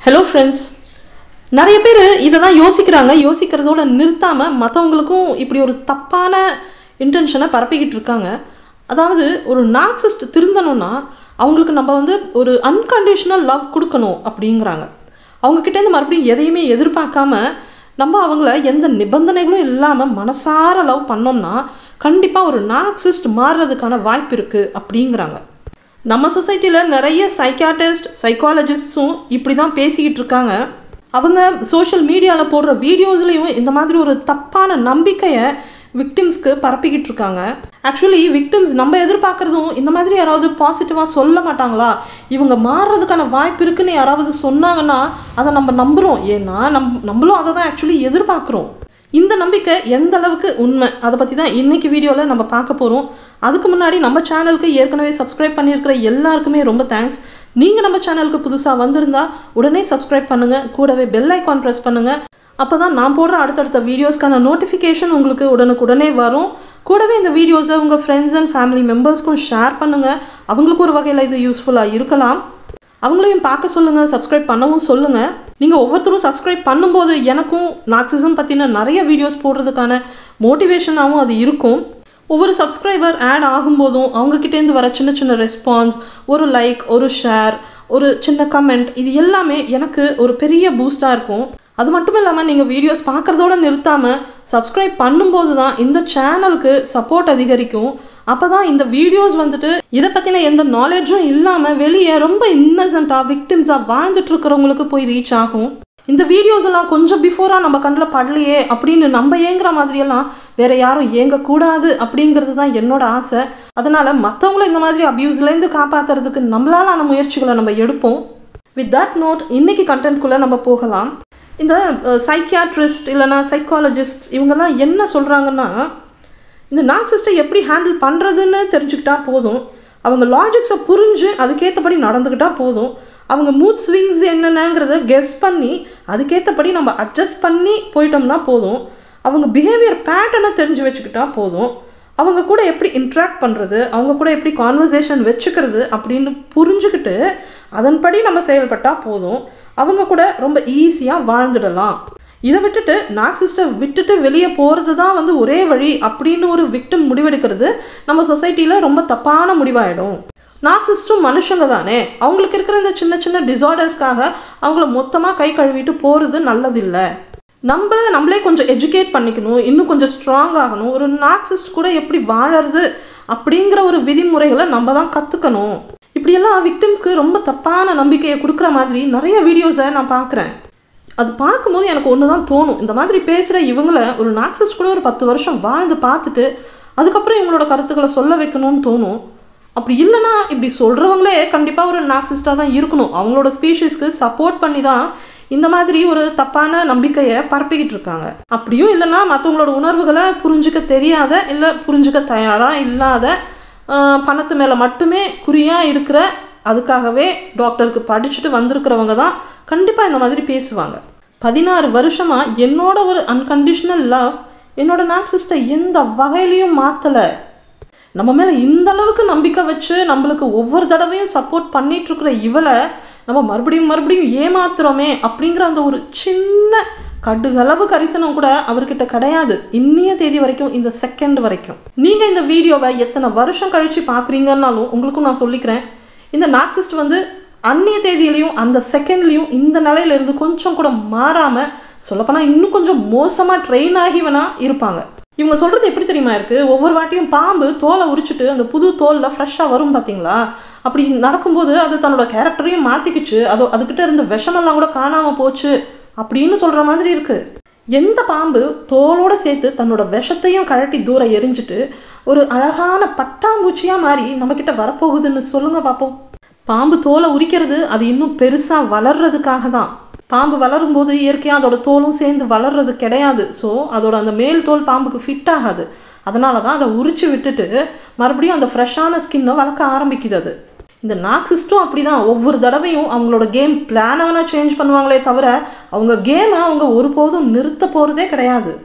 hello friends நிறைய பேர் இதை தான் யோசிக்கிறாங்க யோசிக்கிறதோட நிறுத்தாமல் மற்றவங்களுக்கும் இப்படி ஒரு தப்பான இன்டென்ஷனை பரப்பிக்கிட்டு இருக்காங்க அதாவது ஒரு நார்சிஸ்ட் திருந்தணும்னா அவங்களுக்கு நம்ம வந்து ஒரு அன்கண்டிஷனல் லவ் கொடுக்கணும் அப்படிங்கிறாங்க அவங்கக்கிட்டேருந்து மறுபடியும் எதையுமே எதிர்பார்க்காம நம்ம அவங்கள எந்த நிபந்தனைகளும் இல்லாமல் மனசார லவ் பண்ணோம்னா கண்டிப்பாக ஒரு நார்சிஸ்ட் மாறுறதுக்கான வாய்ப்பு இருக்குது அப்படிங்கிறாங்க நம்ம சொசைட்டியில் நிறைய சைக்காட்டிஸ்ட் சைக்காலஜிஸ்ட்ஸும் இப்படி தான் பேசிக்கிட்டு இருக்காங்க அவங்க சோஷியல் மீடியாவில் போடுற வீடியோஸ்லேயும் இந்த மாதிரி ஒரு தப்பான நம்பிக்கையை விக்டிம்ஸ்க்கு பரப்பிக்கிட்டு இருக்காங்க ஆக்சுவலி விக்டிம்ஸ் நம்ம எதிர்பார்க்குறதும் இந்த மாதிரி யாராவது பாசிட்டிவாக சொல்ல மாட்டாங்களா இவங்க மாறுறதுக்கான வாய்ப்பு இருக்குன்னு யாராவது சொன்னாங்கன்னா அதை நம்ம நம்புகிறோம் ஏன்னா நம் நம்மளும் அதை தான் ஆக்சுவலி எதிர்பார்க்குறோம் இந்த நம்பிக்கை எந்த அளவுக்கு உண்மை அதை பற்றி தான் இன்றைக்கி வீடியோவில் நம்ம பார்க்க போகிறோம் அதுக்கு முன்னாடி நம்ம சேனலுக்கு ஏற்கனவே சப்ஸ்கிரைப் பண்ணியிருக்கிற எல்லாருக்குமே ரொம்ப தேங்க்ஸ் நீங்கள் நம்ம சேனலுக்கு புதுசாக வந்திருந்தா உடனே சப்ஸ்கிரைப் பண்ணுங்கள் கூடவே பெல் ஐக்கான் ப்ரெஸ் பண்ணுங்கள் அப்போ தான் நான் போடுற அடுத்தடுத்த வீடியோஸ்க்கான நோட்டிஃபிகேஷன் உங்களுக்கு உடனுக்குடனே வரும் கூடவே இந்த வீடியோஸை உங்கள் ஃப்ரெண்ட்ஸ் அண்ட் ஃபேமிலி மெம்பர்ஸ்க்கும் ஷேர் பண்ணுங்கள் அவங்களுக்கு ஒரு வகையில் இது யூஸ்ஃபுல்லாக இருக்கலாம் அவங்களையும் பார்க்க சொல்லுங்கள் சப்ஸ்கிரைப் பண்ணவும் சொல்லுங்கள் நீங்கள் ஒவ்வொருத்தரும் சப்ஸ்கிரைப் பண்ணும்போது எனக்கும் நாக்சிசம் பற்றின நிறைய வீடியோஸ் போடுறதுக்கான மோட்டிவேஷனாகவும் அது இருக்கும் ஒவ்வொரு சப்ஸ்கிரைபர் ஆட் ஆகும்போதும் அவங்கக்கிட்டேருந்து வர சின்ன சின்ன ரெஸ்பான்ஸ் ஒரு லைக் ஒரு ஷேர் ஒரு சின்ன கமெண்ட் இது எல்லாமே எனக்கு ஒரு பெரிய பூஸ்டாக இருக்கும் அது மட்டும் இல்லாமல் நீங்கள் வீடியோஸ் பார்க்குறதோட நிறுத்தாமல் சப்ஸ்கிரைப் பண்ணும்போது தான் இந்த சேனலுக்கு சப்போர்ட் அதிகரிக்கும் அப்போ தான் இந்த வீடியோஸ் வந்துட்டு இதை பற்றின எந்த நாலேஜும் இல்லாமல் வெளியே ரொம்ப இன்னசென்ட்டாக விக்டிம்ஸாக வாழ்ந்துட்டு இருக்கிறவங்களுக்கு போய் ரீச் ஆகும் இந்த வீடியோஸ் எல்லாம் கொஞ்சம் பிஃபோராக நம்ம கண்ணில் படலையே அப்படின்னு நம்ம ஏங்குற மாதிரியெல்லாம் வேற யாரும் ஏங்கக்கூடாது அப்படிங்கிறது தான் என்னோட ஆசை அதனால் மற்றவங்கள இந்த மாதிரி அப்யூஸ்லேருந்து காப்பாற்றுறதுக்கு நம்மளாலான முயற்சிகளை நம்ம எடுப்போம் வித் தட் நோட் இன்னைக்கு கண்டென்ட்குள்ளே நம்ம போகலாம் இந்த சைக்கியாட்ரிஸ்ட் இல்லைனா சைக்காலஜிஸ்ட் இவங்கெல்லாம் என்ன சொல்கிறாங்கன்னா இந்த நார்சிஸ்ட்டை எப்படி ஹேண்டில் பண்ணுறதுன்னு தெரிஞ்சுக்கிட்டா போதும் அவங்க லாஜிக்ஸை புரிஞ்சு அதுக்கேற்றபடி நடந்துக்கிட்டால் போதும் அவங்க மூட் ஸ்விங்ஸ் என்னென்னங்கிறத கெஸ் பண்ணி அதுக்கேற்றபடி நம்ம அட்ஜஸ்ட் பண்ணி போயிட்டோம்னா போதும் அவங்க பிஹேவியர் பேட்டர்னை தெரிஞ்சு வச்சுக்கிட்டா போதும் அவங்க கூட எப்படி இன்ட்ராக்ட் பண்ணுறது அவங்க கூட எப்படி கான்வர்சேஷன் வச்சுக்கிறது அப்படின்னு புரிஞ்சுக்கிட்டு அதன்படி நம்ம செயல்பட்டால் போதும் அவங்க கூட ரொம்ப ஈஸியாக வாழ்ந்துடலாம் இதை விட்டுட்டு நார்சிஸ்ட்டை விட்டுட்டு வெளியே போகிறது தான் வந்து ஒரே வழி அப்படின்னு ஒரு விக்டம் முடிவெடுக்கிறது நம்ம சொசைட்டியில் ரொம்ப தப்பான முடிவாயிடும் நார்சிஸ்ட்டும் மனுஷங்க தானே அவங்களுக்கு இருக்கிற இந்த சின்ன சின்ன டிசார்டர்ஸ்க்காக அவங்கள மொத்தமாக கை கழுவிட்டு போகிறது நல்லதில்லை நம்ம நம்மளே கொஞ்சம் எஜுகேட் பண்ணிக்கணும் இன்னும் கொஞ்சம் ஸ்ட்ராங் ஆகணும் ஒரு நார்சிஸ்ட் கூட எப்படி வாழறது அப்படிங்கிற ஒரு விதிமுறைகளை நம்ம தான் கற்றுக்கணும் இப்படியெல்லாம் விக்டிம்ஸ்க்கு ரொம்ப தப்பான நம்பிக்கையை கொடுக்குற மாதிரி நிறைய வீடியோஸை நான் பார்க்குறேன் அது பார்க்கும்போது எனக்கு ஒன்று தான் தோணும் இந்த மாதிரி பேசுகிற இவங்கள ஒரு நாக்சிஸ்ட் கூட ஒரு பத்து வருஷம் வாழ்ந்து பார்த்துட்டு அதுக்கப்புறம் இவங்களோட கருத்துக்களை சொல்ல வைக்கணும்னு தோணும் அப்படி இல்லைன்னா இப்படி சொல்கிறவங்களே கண்டிப்பாக ஒரு நாக்சிஸ்டாக தான் இருக்கணும் அவங்களோட ஸ்பீஷீஸ்க்கு சப்போர்ட் பண்ணி தான் இந்த மாதிரி ஒரு தப்பான நம்பிக்கையை பரப்பிக்கிட்டு இருக்காங்க அப்படியும் இல்லைன்னா மற்றவங்களோட உணர்வுகளை புரிஞ்சுக்க தெரியாத இல்லை புரிஞ்சுக்க தயாராக இல்லாத பணத்து மேலே மட்டுமே குறியாக இருக்கிற அதுக்காகவே டாக்டருக்கு படிச்சுட்டு வந்திருக்கிறவங்க தான் கண்டிப்பாக இந்த மாதிரி பேசுவாங்க பதினாறு வருஷமாக என்னோட ஒரு அன்கண்டிஷனல் லவ் என்னோட நாக்சிஸ்ட்டை எந்த வகையிலையும் மாற்றலை நம்ம மேலே இந்த அளவுக்கு நம்பிக்கை வச்சு நம்மளுக்கு ஒவ்வொரு தடவையும் சப்போர்ட் பண்ணிட்டு இருக்கிற இவளை நம்ம மறுபடியும் மறுபடியும் ஏமாத்துறோமே அப்படிங்கிற அந்த ஒரு சின்ன கடுகளவு கரிசனம் கூட அவர்கிட்ட கிடையாது இன்னைய தேதி வரைக்கும் இந்த செகண்ட் வரைக்கும் நீங்கள் இந்த வீடியோவை எத்தனை வருஷம் கழித்து பார்க்குறீங்கன்னாலும் உங்களுக்கும் நான் சொல்லிக்கிறேன் இந்த நாக்சிஸ்ட் வந்து அந்நிய தேதியிலையும் அந்த செகண்ட்லேயும் இந்த நிலையிலேருந்து கொஞ்சம் கூட மாறாமல் சொல்லப்போனால் இன்னும் கொஞ்சம் மோசமாக ட்ரெயின் ஆகிவனா இருப்பாங்க இவங்க சொல்கிறது எப்படி தெரியுமா இருக்குது ஒவ்வொரு வாட்டியும் பாம்பு தோலை உரிச்சிட்டு அந்த புது தோலில் ஃப்ரெஷ்ஷாக வரும் பார்த்தீங்களா அப்படி நடக்கும்போது அது தன்னோட கேரக்டரையும் மாற்றிக்கிச்சு அது அதுக்கிட்ட இருந்த விஷமெல்லாம் கூட காணாமல் போச்சு அப்படின்னு சொல்கிற மாதிரி இருக்குது எந்த பாம்பு தோலோடு சேர்த்து தன்னோட விஷத்தையும் கழட்டி தூரம் எரிஞ்சிட்டு ஒரு அழகான பட்டாம்பூச்சியாக மாறி நம்மக்கிட்ட வரப்போகுதுன்னு சொல்லுங்கள் பார்ப்போம் பாம்பு தோலை உரிக்கிறது அது இன்னும் பெருசாக வளர்றதுக்காக தான் பாம்பு வளரும் போது இயற்கையாக அதோட தோலும் சேர்ந்து வளர்றது கிடையாது ஸோ அதோட அந்த மேல் தோல் பாம்புக்கு ஃபிட் ஆகாது அதனால தான் அதை உரிச்சு விட்டுட்டு மறுபடியும் அந்த ஃப்ரெஷ்ஷான ஸ்கின்னை வளர்க்க ஆரம்பிக்குது அது இந்த நாக்சிஸ்ட்டும் அப்படி தான் ஒவ்வொரு தடவையும் அவங்களோட கேம் பிளானை வேணால் சேஞ்ச் பண்ணுவாங்களே தவிர அவங்க கேமை அவங்க ஒருபோதும் நிறுத்த போகிறதே கிடையாது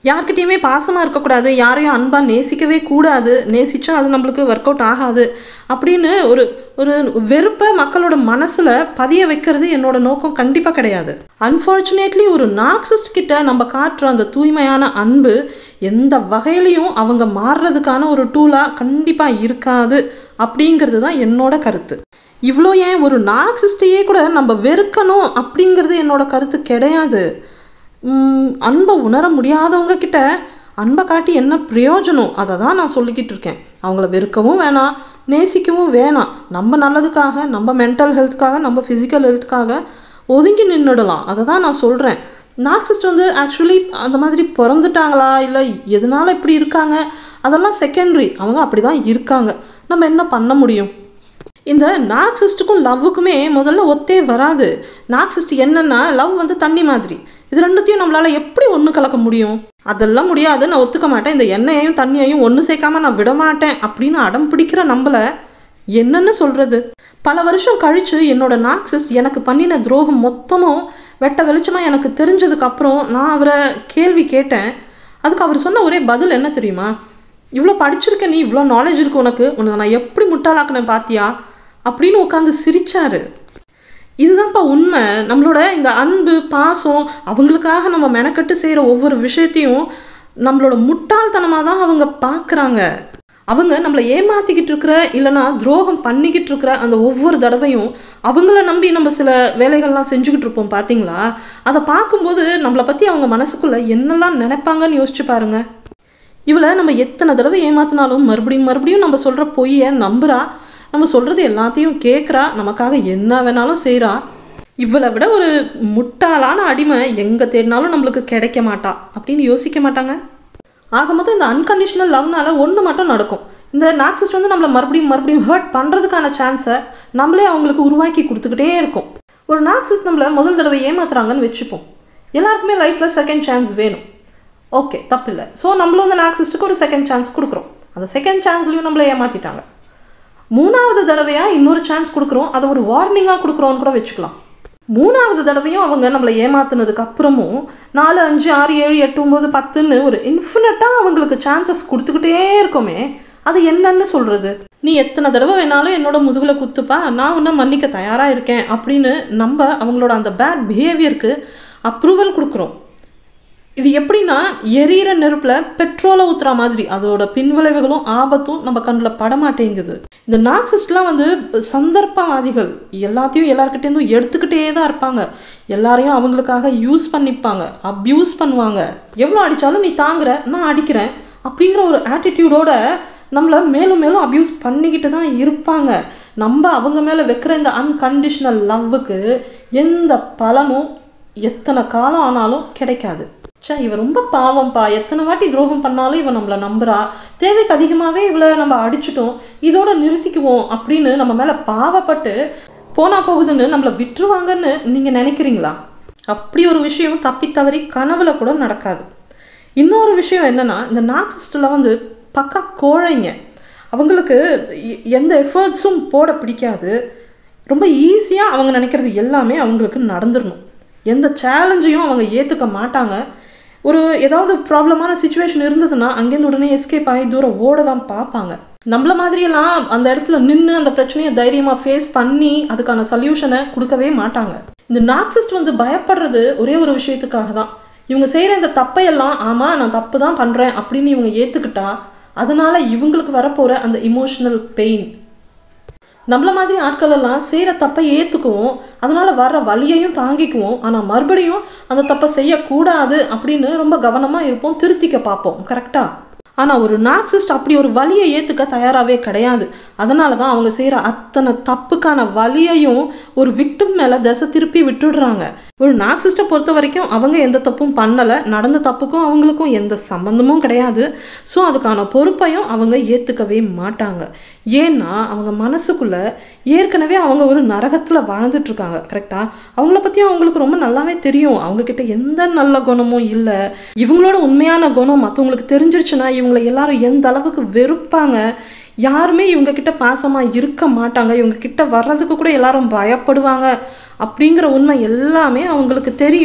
யார்கிட்டயுமே பாசமாக இருக்கக்கூடாது யாரையும் அன்பாக நேசிக்கவே கூடாது நேசிச்சா அது நம்மளுக்கு ஒர்க் அவுட் ஆகாது அப்படின்னு ஒரு ஒரு வெறுப்பை மக்களோட மனசில் பதிய வைக்கிறது என்னோட நோக்கம் கண்டிப்பாக கிடையாது அன்ஃபார்ச்சுனேட்லி ஒரு நார்க்சிஸ்ட் கிட்ட நம்ம காட்டுற அந்த தூய்மையான அன்பு எந்த வகையிலையும் அவங்க மாறுறதுக்கான ஒரு டூலாக கண்டிப்பாக இருக்காது அப்படிங்கிறது தான் என்னோட கருத்து இவ்வளோ ஏன் ஒரு நார்க்சிஸ்டையே கூட நம்ம வெறுக்கணும் அப்படிங்கிறது என்னோட கருத்து கிடையாது உம், அன்பை உணர முடியாதவங்க கிட்ட அன்பை காட்டி என்ன பிரயோஜனம் அதை தான் நான் சொல்லிக்கிட்டு இருக்கேன் அவங்கள வெறுக்கவும் வேணாம் நேசிக்கவும் வேணாம் நம்ம நல்லதுக்காக நம்ம மென்டல் ஹெல்த்துக்காக நம்ம ஃபிசிக்கல் ஹெல்த்துக்காக ஒதுங்கி நின்றுடலாம் அதை தான் நான் சொல்கிறேன் நார்க்சிஸ்ட் வந்து ஆக்சுவலி அந்த மாதிரி பிறந்துட்டாங்களா இல்லை எதனால இப்படி இருக்காங்க அதெல்லாம் செகண்டரி அவங்க அப்படி தான் இருக்காங்க நம்ம என்ன பண்ண முடியும் இந்த நார்க்சிஸ்ட்டுக்கும் லவ்வுக்குமே முதல்ல ஒத்தே வராது நார்க்சிஸ்ட் என்னன்னா லவ் வந்து தண்ணி மாதிரி இது ரெண்டுத்தையும் நம்மளால எப்படி ஒன்று கலக்க முடியும் அதெல்லாம் முடியாது நான் ஒத்துக்க மாட்டேன் இந்த எண்ணெயையும் தண்ணியையும் ஒன்று சேர்க்காம நான் விட மாட்டேன் அப்படின்னு அடம் பிடிக்கிற நம்மள என்னன்னு சொல்றது பல வருஷம் கழிச்சு என்னோட நார்க்சிஸ்ட் எனக்கு பண்ணின துரோகம் மொத்தமும் வெட்ட வெளிச்சமா எனக்கு தெரிஞ்சதுக்கு அப்புறம் நான் அவரை கேள்வி கேட்டேன் அதுக்கு அவர் சொன்ன ஒரே பதில் என்ன தெரியுமா இவ்வளோ படிச்சிருக்க நீ இவ்வளோ நாலேஜ் இருக்கு உனக்கு உன்னை நான் எப்படி முட்டாளாக்குனேன் பாத்தியா அப்படின்னு உட்காந்து சிரிச்சாரு இதுதான்ப்பா உண்மை நம்மளோட இந்த அன்பு பாசம் அவங்களுக்காக நம்ம மெனக்கட்டு செய்கிற ஒவ்வொரு விஷயத்தையும் நம்மளோட முட்டாள்தனமாக தான் அவங்க பார்க்குறாங்க அவங்க நம்மளை ஏமாத்திக்கிட்டு இருக்கிற இல்லைன்னா துரோகம் பண்ணிக்கிட்டு இருக்கிற அந்த ஒவ்வொரு தடவையும் அவங்கள நம்பி நம்ம சில வேலைகள்லாம் செஞ்சுக்கிட்டு இருப்போம் பார்த்தீங்களா அதை பார்க்கும்போது நம்மளை பற்றி அவங்க மனசுக்குள்ளே என்னெல்லாம் நினைப்பாங்கன்னு யோசிச்சு பாருங்க இவளை நம்ம எத்தனை தடவை ஏமாத்தினாலும் மறுபடியும் மறுபடியும் நம்ம சொல்கிற பொய்யை நம்புறா நம்ம சொல்கிறது எல்லாத்தையும் கேட்குறா நமக்காக என்ன வேணாலும் செய்கிறா இவளை விட ஒரு முட்டாளான அடிமை எங்கே தேடினாலும் நம்மளுக்கு கிடைக்க மாட்டா அப்படின்னு யோசிக்க மாட்டாங்க ஆக மொத்தம் இந்த அன்கண்டிஷனல் லவ்னால ஒன்று மட்டும் நடக்கும் இந்த நாக்சிஸ்ட் வந்து நம்மளை மறுபடியும் மறுபடியும் ஹர்ட் பண்ணுறதுக்கான சான்ஸை நம்மளே அவங்களுக்கு உருவாக்கி கொடுத்துக்கிட்டே இருக்கும் ஒரு நாக்சிஸ்ட் நம்மளை முதல் தடவை ஏமாத்துறாங்கன்னு வச்சுப்போம் எல்லாருக்குமே லைஃப்பில் செகண்ட் சான்ஸ் வேணும் ஓகே தப்பில்லை ஸோ நம்மளும் அந்த நாக்சிஸ்ட்டுக்கு ஒரு செகண்ட் சான்ஸ் கொடுக்குறோம் அந்த செகண்ட் சான்ஸ்லையும் நம்மளை ஏமாற்றிட்டாங்க மூணாவது தடவையாக இன்னொரு சான்ஸ் கொடுக்குறோம் அதை ஒரு வார்னிங்காக கொடுக்குறோன்னு கூட வச்சுக்கலாம் மூணாவது தடவையும் அவங்க நம்மளை ஏமாத்துனதுக்கு அப்புறமும் நாலு அஞ்சு ஆறு ஏழு எட்டு ஒம்பது பத்துன்னு ஒரு இன்ஃபினிட்டாக அவங்களுக்கு சான்சஸ் கொடுத்துக்கிட்டே இருக்கோமே அது என்னன்னு சொல்கிறது நீ எத்தனை தடவை வேணாலும் என்னோட முதுகில் குத்துப்பா நான் உன்னை மன்னிக்க தயாராக இருக்கேன் அப்படின்னு நம்ம அவங்களோட அந்த பேட் பிஹேவியருக்கு அப்ரூவல் கொடுக்குறோம் இது எப்படின்னா எரியிற நெருப்பில் பெட்ரோலை ஊத்துற மாதிரி அதோட பின்விளைவுகளும் ஆபத்தும் நம்ம கண்ணில் படமாட்டேங்குது இந்த நார்க்சிஸ்ட்லாம் வந்து சந்தர்ப்பவாதிகள் எல்லாத்தையும் எல்லார்கிட்டேருந்தும் எடுத்துக்கிட்டே தான் இருப்பாங்க எல்லாரையும் அவங்களுக்காக யூஸ் பண்ணிப்பாங்க அப்யூஸ் பண்ணுவாங்க எவ்வளோ அடித்தாலும் நீ தாங்குற நான் அடிக்கிறேன் அப்படிங்கிற ஒரு ஆட்டிடியூடோட நம்மளை மேலும் மேலும் அப்யூஸ் பண்ணிக்கிட்டு தான் இருப்பாங்க நம்ம அவங்க மேலே வைக்கிற இந்த அன்கண்டிஷனல் லவ்வுக்கு எந்த பலனும் எத்தனை காலம் ஆனாலும் கிடைக்காது ச்சே இவன் ரொம்ப பாவம்ப்பா எத்தனை வாட்டி துரோகம் பண்ணாலும் இவன் நம்மளை நம்புறா தேவைக்கு அதிகமாகவே இவளை நம்ம அடிச்சிட்டோம் இதோட நிறுத்திக்குவோம் அப்படின்னு நம்ம மேலே பாவப்பட்டு போனா போகுதுன்னு நம்மளை விட்டுருவாங்கன்னு நீங்கள் நினைக்கிறீங்களா அப்படி ஒரு விஷயம் தப்பி தவறி கனவுல கூட நடக்காது இன்னொரு விஷயம் என்னன்னா இந்த நார்க்சிஸ்டில் வந்து பக்கா கோழைங்க அவங்களுக்கு எ- எந்த எஃபர்ட்ஸும் போட பிடிக்காது ரொம்ப ஈஸியாக அவங்க நினைக்கிறது எல்லாமே அவங்களுக்கு நடந்துடணும் எந்த சேலஞ்சையும் அவங்க ஏற்றுக்க மாட்டாங்க ஒரு ஏதாவது ப்ராப்ளமான சுச்சுவேஷன் இருந்ததுன்னா அங்கேருந்து உடனே எஸ்கேப் ஆகி தூரம் ஓட தான் பார்ப்பாங்க நம்மள மாதிரியெல்லாம் அந்த இடத்துல நின்று அந்த பிரச்சனையை தைரியமாக ஃபேஸ் பண்ணி அதுக்கான சொல்யூஷனை கொடுக்கவே மாட்டாங்க இந்த நார்க்சிஸ்ட் வந்து பயப்படுறது ஒரே ஒரு விஷயத்துக்காக தான் இவங்க செய்கிற இந்த தப்பையெல்லாம் ஆமாம் நான் தப்பு தான் பண்ணுறேன் அப்படின்னு இவங்க ஏற்றுக்கிட்டா அதனால இவங்களுக்கு வரப்போகிற அந்த இமோஷனல் பெயின் நம்மள மாதிரி ஆட்கள் எல்லாம் செய்கிற தப்பை ஏற்றுக்குவோம் அதனால வர்ற வலியையும் தாங்கிக்குவோம் ஆனால் மறுபடியும் அந்த தப்பை செய்யக்கூடாது அப்படின்னு ரொம்ப கவனமாக இருப்போம் திருத்திக்க பார்ப்போம் கரெக்டாக ஆனால் ஒரு நார்க்சிஸ்ட் அப்படி ஒரு வலியை ஏற்றுக்க தயாராகவே கிடையாது அதனால தான் அவங்க செய்கிற அத்தனை தப்புக்கான வலியையும் ஒரு விக்டிம் மேலே திசை திருப்பி விட்டுடுறாங்க ஒரு நார்க்சிஸ்ட்டை பொறுத்த வரைக்கும் அவங்க எந்த தப்பும் பண்ணலை நடந்த தப்புக்கும் அவங்களுக்கும் எந்த சம்மந்தமும் கிடையாது ஸோ அதுக்கான பொறுப்பையும் அவங்க ஏற்றுக்கவே மாட்டாங்க ஏன்னா அவங்க மனசுக்குள்ள ஏற்கனவே அவங்க ஒரு நரகத்தில் வாழ்ந்துட்டு இருக்காங்க கரெக்டாக அவங்கள பற்றி அவங்களுக்கு ரொம்ப நல்லாவே தெரியும் அவங்கக்கிட்ட எந்த நல்ல குணமும் இல்லை இவங்களோட உண்மையான குணம் மற்றவங்களுக்கு தெரிஞ்சிருச்சுன்னா இவங்களை எல்லாரும் எந்த அளவுக்கு வெறுப்பாங்க யாருமே இவங்க கிட்ட பாசமாக இருக்க மாட்டாங்க இவங்க கிட்ட வர்றதுக்கு கூட எல்லாரும் பயப்படுவாங்க அப்படிங்கிற உண்மை எல்லாமே அவங்களுக்கு தெரியும்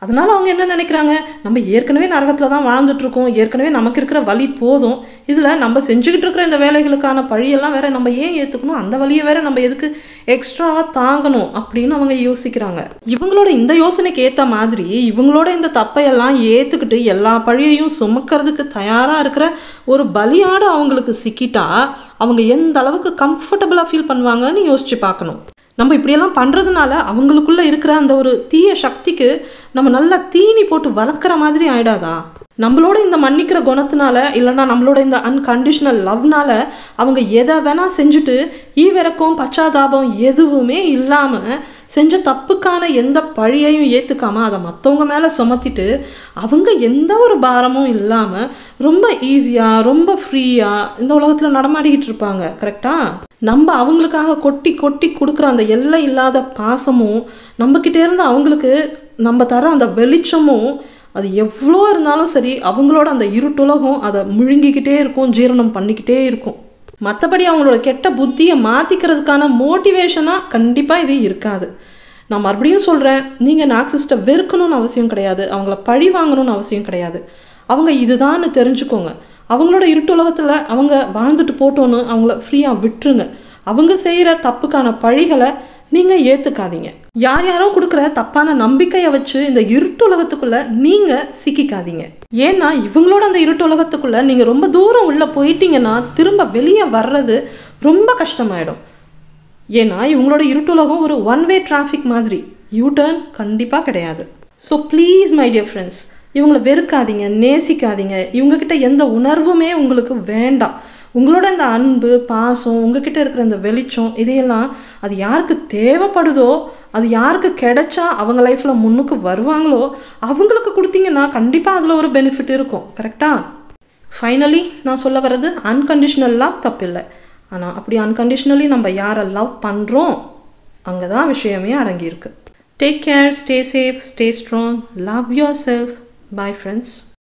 அதனால அவங்க என்ன நினைக்கிறாங்க நம்ம ஏற்கனவே நரகத்தில் தான் வாழ்ந்துட்டுருக்கோம் ஏற்கனவே நமக்கு இருக்கிற வலி போதும் இதில் நம்ம செஞ்சுக்கிட்டு இருக்கிற இந்த வேலைகளுக்கான பழியெல்லாம் வேற நம்ம ஏன் ஏற்றுக்கணும் அந்த வழியை வேற நம்ம எதுக்கு எக்ஸ்ட்ராவாக தாங்கணும் அப்படின்னு அவங்க யோசிக்கிறாங்க இவங்களோட இந்த யோசனைக்கு ஏற்ற மாதிரி இவங்களோட இந்த தப்பையெல்லாம் ஏற்றுக்கிட்டு எல்லா பழியையும் சுமக்கிறதுக்கு தயாராக இருக்கிற ஒரு பலியாடு அவங்களுக்கு சிக்கிட்டா அவங்க எந்த அளவுக்கு கம்ஃபர்டபுளாக ஃபீல் பண்ணுவாங்கன்னு யோசிச்சு பார்க்கணும் நம்ம இப்படியெல்லாம் பண்ணுறதுனால அவங்களுக்குள்ள இருக்கிற அந்த ஒரு தீய சக்திக்கு நம்ம நல்லா தீனி போட்டு வளர்க்குற மாதிரி ஆயிடாதா நம்மளோட இந்த மன்னிக்கிற குணத்தினால இல்லைன்னா நம்மளோட இந்த அன்கண்டிஷனல் லவ்னால அவங்க எதை வேணா செஞ்சுட்டு ஈவிரக்கம் பச்சாதாபம் எதுவுமே இல்லாமல் செஞ்ச தப்புக்கான எந்த பழியையும் ஏற்றுக்காம அதை மற்றவங்க மேலே சுமத்திட்டு அவங்க எந்த ஒரு பாரமும் இல்லாமல் ரொம்ப ஈஸியாக ரொம்ப ஃப்ரீயாக இந்த உலகத்தில் நடமாடிக்கிட்டு இருப்பாங்க கரெக்டாக நம்ம அவங்களுக்காக கொட்டி கொட்டி கொடுக்குற அந்த எல்லை இல்லாத பாசமும் நம்மக்கிட்டே இருந்து அவங்களுக்கு நம்ம தர அந்த வெளிச்சமும் அது எவ்வளோ இருந்தாலும் சரி அவங்களோட அந்த இருட்டுலகம் அதை முழுங்கிக்கிட்டே இருக்கும் ஜீரணம் பண்ணிக்கிட்டே இருக்கும் மற்றபடி அவங்களோட கெட்ட புத்தியை மாற்றிக்கிறதுக்கான மோட்டிவேஷனாக கண்டிப்பாக இது இருக்காது நான் மறுபடியும் சொல்கிறேன் நீங்கள் நாக்சிஸ்ட்டை வெறுக்கணும்னு அவசியம் கிடையாது அவங்கள பழி வாங்கணும்னு அவசியம் கிடையாது அவங்க இதுதான்னு தெரிஞ்சுக்கோங்க அவங்களோட இருட்டுலகத்தில் அவங்க வாழ்ந்துட்டு போட்டோன்னு அவங்கள ஃப்ரீயாக விட்டுருங்க அவங்க செய்கிற தப்புக்கான பழிகளை நீங்கள் ஏற்றுக்காதீங்க யார் யாரோ கொடுக்குற தப்பான நம்பிக்கையை வச்சு இந்த இருட்டுலகத்துக்குள்ள நீங்கள் சிக்கிக்காதீங்க ஏன்னா இவங்களோட அந்த இருட்டுலகத்துக்குள்ள நீங்கள் ரொம்ப தூரம் உள்ளே போயிட்டீங்கன்னா திரும்ப வெளியே வர்றது ரொம்ப கஷ்டமாயிடும் ஏன்னா இவங்களோட இருட்டுலகம் ஒரு ஒன் வே டிராஃபிக் மாதிரி யூ டர்ன் கண்டிப்பாக கிடையாது so please my dear friends இவங்களை வெறுக்காதீங்க நேசிக்காதீங்க இவங்கக்கிட்ட எந்த உணர்வுமே உங்களுக்கு வேண்டாம் உங்களோட இந்த அன்பு பாசம் உங்ககிட்ட இருக்கிற இந்த வெளிச்சம் இதையெல்லாம் அது யாருக்கு தேவைப்படுதோ அது யாருக்கு கிடைச்சா அவங்க லைஃப்பில் முன்னுக்கு வருவாங்களோ அவங்களுக்கு கொடுத்தீங்கன்னா கண்டிப்பாக அதில் ஒரு பெனிஃபிட் இருக்கும் கரெக்டாக ஃபைனலி நான் சொல்ல வர்றது அன்கண்டிஷ்னல் லவ் தப்பில்லை ஆனால் அப்படி அன்கண்டிஷ்னலி நம்ம யாரை லவ் பண்ணுறோம் அங்கே தான் விஷயமே அடங்கியிருக்கு take care stay safe stay strong love yourself bye friends